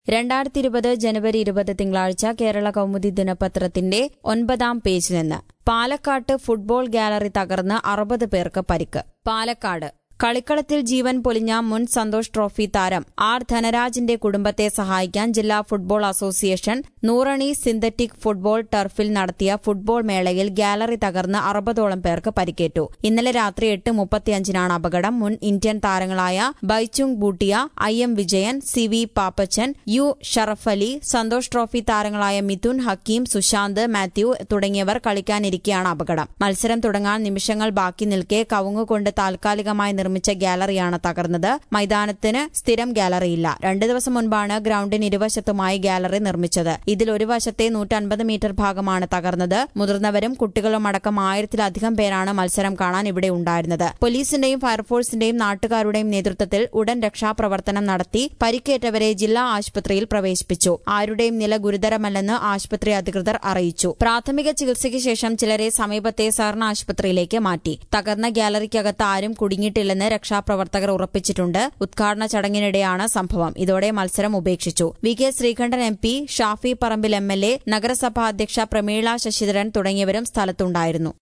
രണ്ടായിരത്തി ഇരുപത് ജനുവരി ഇരുപത് തിങ്കളാഴ്ച കേരള കൗമുദി ദിനപത്രത്തിന്റെ ഒൻപതാം പേജിൽ നിന്ന് പാലക്കാട്ട് ഫുട്ബോൾ ഗാലറി തകർന്ന് അറുപത് പേർക്ക് പരിക്ക് പാലക്കാട് കളിക്കളത്തിൽ ജീവൻ പൊലിഞ്ഞ മുൻ സന്തോഷ് ട്രോഫി താരം ആർ ധനരാജിന്റെ കുടുംബത്തെ സഹായിക്കാൻ ജില്ലാ football association Nurani synthetic football ടർഫിൽ നടത്തിയ ഫുട്ബോൾ മേളയിൽ ഗാലറി തകർന്ന് അറുപതോളം പേർക്ക് പരിക്കേറ്റു ഇന്നലെ രാത്രി എട്ട് മുപ്പത്തിയഞ്ചിനാണ് അപകടം മുൻ ഇന്ത്യൻ താരങ്ങളായ ബൈച്ചുങ് Bhutia I M Vijayan C V Pappachan U Sharaf Ali Santosh trophy താരങ്ങളായ മിഥുൻ ഹക്കീം സുശാന്ത് മാത്യു തുടങ്ങിയവർ കളിക്കാനിരിക്കെയാണ് അപകടം മത്സരം തുടങ്ങാൻ നിമിഷങ്ങൾ ബാക്കി നിൽക്കെ കവുങ്ങുകൊണ്ട് താൽക്കാലികമായി നിർമ്മിച്ച ഗാലറിയാണ് തകർന്നത് മൈതാനത്തിന് സ്ഥിരം ഗാലറിയില്ല രണ്ടു ദിവസം മുൻപാണ് ഗ്രൌണ്ടിന് ഇരുവശത്തുമായി ഗാലറി നിർമ്മിച്ചത് ഇതിൽ ഒരു വശത്തെ നൂറ്റൻപത് മീറ്റർ ഭാഗമാണ് തകർന്നത് മുതിർന്നവരും കുട്ടികളും അടക്കം ആയിരത്തിലധികം പേരാണ് മത്സരം കാണാൻ ഇവിടെ ഉണ്ടായിരുന്നത് പോലീസിന്റെയും ഫയർഫോഴ്സിന്റെയും നാട്ടുകാരുടെയും നേതൃത്വത്തിൽ ഉടൻ രക്ഷാപ്രവർത്തനം നടത്തി പരിക്കേറ്റവരെ ജില്ലാ ആശുപത്രിയിൽ പ്രവേശിപ്പിച്ചു ആരുടെയും നില ഗുരുതരമല്ലെന്ന് ആശുപത്രി അധികൃതർ അറിയിച്ചു പ്രാഥമിക ചികിത്സയ്ക്ക് ശേഷം ചിലരെ സമീപത്തെ സഹകരണ ആശുപത്രിയിലേക്ക് മാറ്റി തകർന്ന ഗാലറിക്കകത്ത് ആരും കുടുങ്ങിയിട്ടില്ലെന്ന് രക്ഷാപ്രവർത്തകർ ഉറപ്പിച്ചിട്ടുണ്ട് ഉദ്ഘാടന ചടങ്ങിനിടെയാണ് സംഭവം ഇതോടെ മത്സരം ഉപേക്ഷിച്ചു V K Sreekandan M P Shafi Parambil M L A നഗരസഭാ അധ്യക്ഷ പ്രമീള ശശിധരൻ തുടങ്ങിയവരും സ്ഥലത്തുണ്ടായിരുന്നു